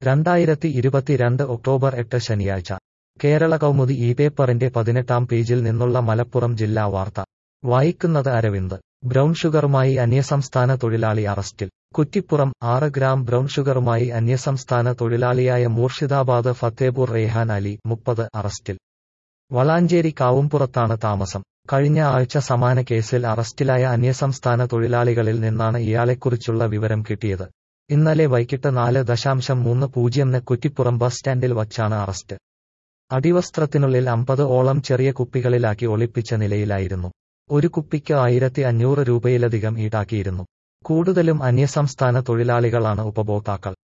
രണ്ടായിരത്തി ഇരുപത്തിരണ്ട് ഒക്ടോബർ എട്ട് ശനിയാഴ്ച കേരള കൗമുദി ഈ പേപ്പറിന്റെ പതിനെട്ടാം പേജിൽ നിന്നുള്ള മലപ്പുറം ജില്ലാ വാർത്ത വായിക്കുന്നത് അരവിന്ദ് ബ്രൗൺ ഷുഗറുമായി അന്യസംസ്ഥാന തൊഴിലാളി അറസ്റ്റിൽ കുറ്റിപ്പുറം ആറ് ഗ്രാം ബ്രൗൺ ഷുഗറുമായി അന്യസംസ്ഥാന തൊഴിലാളിയായ മൂർഷിദാബാദ് ഫത്തേപൂർ റെയ്ഹാൻ അലി മുപ്പത് അറസ്റ്റിൽ വളാഞ്ചേരി കാവുംപുറത്താണ് താമസം കഴിഞ്ഞ ആഴ്ച സമാന കേസിൽ അറസ്റ്റിലായ അന്യസംസ്ഥാന തൊഴിലാളികളിൽ നിന്നാണ് ഇയാളെക്കുറിച്ചുള്ള വിവരം കിട്ടിയത് ഇന്നലെ വൈകിട്ട് നാല് ദശാംശം മൂന്ന് പൂജ്യംന് കുറ്റിപ്പുറം ബസ് സ്റ്റാൻഡിൽ വച്ചാണ് അറസ്റ്റ് അടിവസ്ത്രത്തിനുള്ളിൽ അമ്പത് ഓളം ചെറിയ കുപ്പികളിലാക്കി ഒളിപ്പിച്ച നിലയിലായിരുന്നു ഒരു കുപ്പിക്ക് ആയിരത്തി അഞ്ഞൂറ് രൂപയിലധികം ഈടാക്കിയിരുന്നു കൂടുതലും അന്യസംസ്ഥാന തൊഴിലാളികളാണ് ഉപഭോക്താക്കൾ